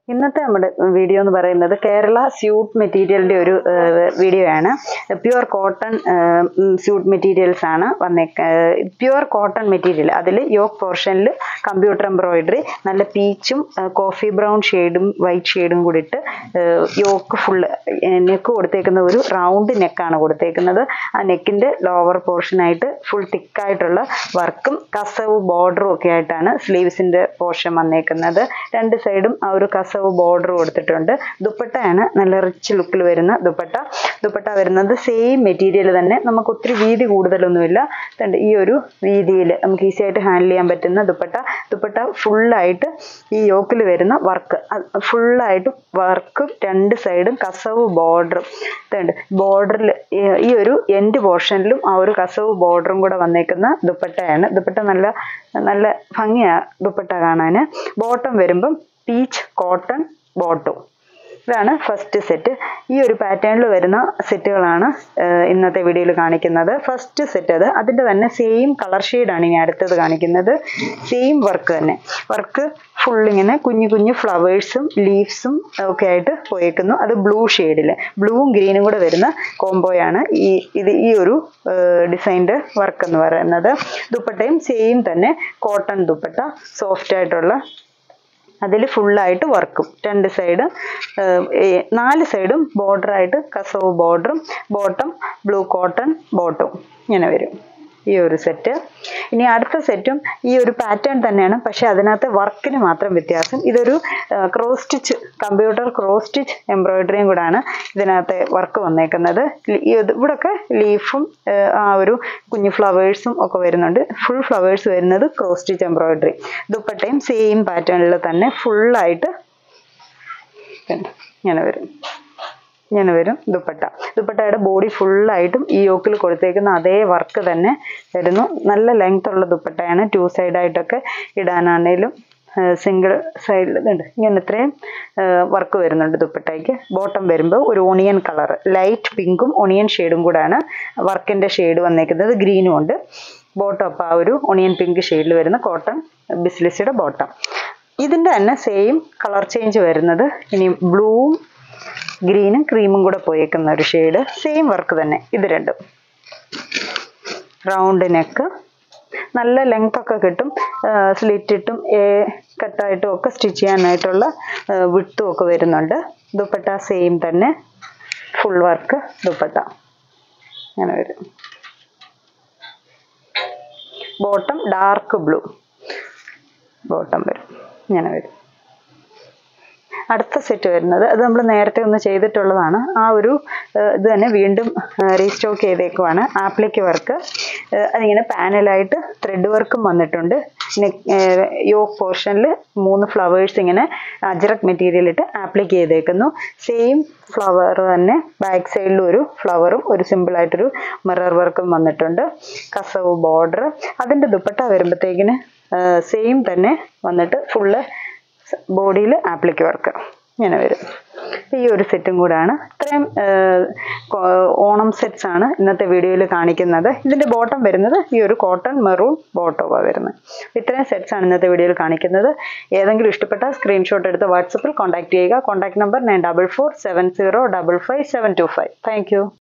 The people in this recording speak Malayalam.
ഇന്നത്തെ നമ്മുടെ വീഡിയോ എന്ന് പറയുന്നത് കേരള സ്യൂട്ട് മെറ്റീരിയലിന്റെ ഒരു വീഡിയോ ആണ് പ്യുവർ കോട്ടൺ സ്യൂട്ട് മെറ്റീരിയൽസ് ആണ് വന്നേക്ക പ്യുവർ കോട്ടൺ മെറ്റീരിയൽ അതിൽ യോക്ക് പോർഷനിൽ കമ്പ്യൂട്ടർ എംബ്രോയിഡറി നല്ല പീച്ചും കോഫി ബ്രൗൺ ഷെയ്ഡും വൈറ്റ് ഷെയ്ഡും കൂടി ഇട്ട് യോക്ക് ഫുള്ള് നെക്ക് കൊടുത്തേക്കുന്ന ഒരു റൗണ്ട് നെക്കാണ് കൊടുത്തേക്കുന്നത് ആ നെക്കിന്റെ ലോവർ പോർഷനായിട്ട് ഫുൾ തിക്കായിട്ടുള്ള വർക്കും കസവ് ബോർഡറും ഒക്കെ ആയിട്ടാണ് സ്ലീവ്സിന്റെ പോർഷൻ വന്നേക്കുന്നത് രണ്ട് സൈഡും ആ ഒരു കസവ് ബോർഡർ കൊടുത്തിട്ടുണ്ട് ദുപ്പട്ടയാണ് നല്ല റിച്ച് ലുക്കിൽ വരുന്ന ദുപ്പട്ട ദുപ്പട്ട വരുന്നത് സെയിം മെറ്റീരിയൽ തന്നെ നമുക്ക് ഒത്തിരി വീതി കൂടുതലൊന്നുമില്ല ദണ്ട് ഈ ഒരു വീതിയിൽ നമുക്ക് ഈസി ആയിട്ട് ഹാൻഡിൽ ചെയ്യാൻ പറ്റുന്ന ദുപ്പട്ട ദുപ്പട്ട ഫുള്ളായിട്ട് ഈ യോക്കിൽ വരുന്ന വർക്ക് ഫുള്ളായിട്ട് വർക്കും രണ്ട് സൈഡും കസവ് ബോർഡറും ഇതുണ്ട് ബോർഡറിൽ ഈ ഒരു എൻഡ് പോർഷനിലും ആ ഒരു കസവ് ബോർഡറും കൂടെ വന്നേക്കുന്ന ദുപ്പട്ടയാണ് ദുപ്പട്ട നല്ല നല്ല ഭംഗിയാണ് ദുപ്പട്ട കാണാൻ ബോട്ടം വരുമ്പം പീച്ച് കോട്ടൺ ബോട്ടും ഇതാണ് ഫസ്റ്റ് സെറ്റ് ഈ ഒരു പാറ്റേണിൽ വരുന്ന സെറ്റുകളാണ് ഇന്നത്തെ വീഡിയോയിൽ കാണിക്കുന്നത് ഫസ്റ്റ് സെറ്റ് അത് അതിൻ്റെ തന്നെ സെയിം കളർ ഷെയ്ഡാണ് ഇനി അടുത്തത് കാണിക്കുന്നത് സെയിം വർക്ക് തന്നെ വർക്ക് ഫുൾ ഇങ്ങനെ കുഞ്ഞു കുഞ്ഞു ഫ്ലവേഴ്സും ലീവ്സും ഒക്കെ ആയിട്ട് പോയേക്കുന്നു അത് ബ്ലൂ ഷെയ്ഡിൽ ബ്ലൂവും ഗ്രീനും കൂടെ വരുന്ന കോംബോയാണ് ഈ ഇത് ഈ ഒരു ഡിസൈൻ്റെ വർക്ക് എന്ന് പറയുന്നത് ദുപ്പട്ടയും സെയിം തന്നെ കോട്ടൺ ദുപ്പട്ട സോഫ്റ്റ് ആയിട്ടുള്ള അതിൽ ഫുള്ളായിട്ട് വർക്കും രണ്ട് സൈഡ് നാല് സൈഡും ബോർഡറായിട്ട് കസവ് ബോർഡറും ബോട്ടം ബ്ലൂ കോട്ടൺ ബോട്ടും ഇങ്ങനെ വരും ഈ ഒരു സെറ്റ് ഇനി അടുത്ത സെറ്റും ഈ ഒരു പാറ്റേൺ തന്നെയാണ് പക്ഷെ അതിനകത്ത് വർക്കിന് മാത്രം വ്യത്യാസം ഇതൊരു cross stitch computer cross stitch എംബ്രോയിഡറിയും കൂടാണ് ഇതിനകത്ത് വർക്ക് വന്നേക്കുന്നത് ഇവിടെയൊക്കെ ലീഫും ആ ഒരു കുഞ്ഞു ഫ്ലവേഴ്സും ഒക്കെ വരുന്നുണ്ട് ഫുൾ ഫ്ലവേഴ്സ് വരുന്നത് ക്രോസ് സ്റ്റിച്ച് എംബ്രോയിഡറി ദുപ്പട്ടയും സെയിം പാറ്റേണിൽ തന്നെ ഫുള്ളായിട്ട് ഇങ്ങനെ വരും ഇങ്ങനെ വരും ദുപ്പട്ട ദുപ്പട്ടയുടെ ബോഡി ഫുള്ളായിട്ടും ഈ യോക്കിൽ കൊടുത്തേക്കുന്ന അതേ വർക്ക് തന്നെ വരുന്നു നല്ല ലെങ്ത് ഉള്ള ദുപ്പട്ടയാണ് ടു സൈഡായിട്ടൊക്കെ ഇടാനാണേലും സിംഗിൾ സൈഡിൽ ഇതുണ്ട് ഇങ്ങനെ ഇത്രയും വർക്ക് വരുന്നുണ്ട് ദുപ്പട്ടയ്ക്ക് ബോട്ടം വരുമ്പോൾ ഒരു ഓണിയൻ കളർ ലൈറ്റ് പിങ്കും ഓണിയൻ ഷെയ്ഡും കൂടാണ് വർക്കിൻ്റെ ഷെയ്ഡ് വന്നേക്കുന്നത് ഗ്രീനും ഉണ്ട് ബോട്ടം അപ്പോൾ ആ ഒരു ഓണിയൻ പിങ്ക് ഷെയ്ഡിൽ വരുന്ന കോട്ടൺ ബിസ്ലിസിയുടെ ബോട്ടം ഇതിൻ്റെ തന്നെ സെയിം കളർ ചേഞ്ച് വരുന്നത് ഇനി ബ്ലൂവും ഗ്രീനും ക്രീമും കൂടെ പോയേക്കുന്ന ഒരു ഷെയ്ഡ് സെയിം വർക്ക് തന്നെ ഇത് രണ്ടും റൗണ്ട് നെക്ക് നല്ല ലെങ്ത് ഒക്കെ കിട്ടും സ്ലിറ്റ് ഇട്ടും കട്ടായിട്ടും ഒക്കെ സ്റ്റിച്ച് ചെയ്യാനായിട്ടുള്ള വിട്ടും ഒക്കെ വരുന്നുണ്ട് ദുപ്പട്ട സെയിം തന്നെ ഫുൾ വർക്ക് ദുപ്പട്ട അങ്ങനെ വരും ബോട്ടം ഡാർക്ക് ബ്ലൂ ബോട്ടം വരും ഇങ്ങനെ വരും അടുത്ത സെറ്റ് വരുന്നത് അത് നമ്മൾ നേരത്തെ ഒന്ന് ചെയ്തിട്ടുള്ളതാണ് ആ ഒരു ഇത് തന്നെ വീണ്ടും റീസ്റ്റോക്ക് ചെയ്തേക്കുവാണ് ആപ്ലിക്ക് വർക്ക് അതിങ്ങനെ പാനലായിട്ട് ത്രെഡ് വർക്കും വന്നിട്ടുണ്ട് യോക്ക് പോർഷനിൽ മൂന്ന് ഫ്ലവേഴ്സ് ഇങ്ങനെ അജ്രക് മെറ്റീരിയൽ ഇട്ട് ആപ്ലിക്ക് ചെയ്തേക്കുന്നു സെയിം ഫ്ലവർ തന്നെ ബാക്ക് സൈഡിൽ ഒരു ഫ്ലവറും ഒരു സിമ്പിളായിട്ടൊരു മിറർ വർക്കും വന്നിട്ടുണ്ട് കസവ് ബോർഡർ അതിൻ്റെ ദുപ്പട്ട വരുമ്പോഴത്തേക്കിന് സെയിം തന്നെ വന്നിട്ട് ഫുള്ള് ബോഡിയിൽ ആപ്ലിക്ക് വർക്ക് ഇങ്ങനെ വരും ഈ ഒരു സെറ്റും കൂടാണ് ഇത്രയും ഓണം സെറ്റ്സ് ആണ് ഇന്നത്തെ വീഡിയോയിൽ കാണിക്കുന്നത് ഇതിൻ്റെ ബോട്ടം വരുന്നത് ഈ ഒരു കോട്ടൺ മെറൂൺ ബോട്ടമാണ് വരുന്നത് ഇത്രയും സെറ്റ്സ് ആണ് ഇന്നത്തെ വീഡിയോയിൽ കാണിക്കുന്നത് ഏതെങ്കിലും ഇഷ്ടപ്പെട്ട സ്ക്രീൻഷോട്ട് എടുത്ത് വാട്സപ്പിൽ കോൺടാക്ട് ചെയ്യുക contact number nine double four seven zero double five seven two five thank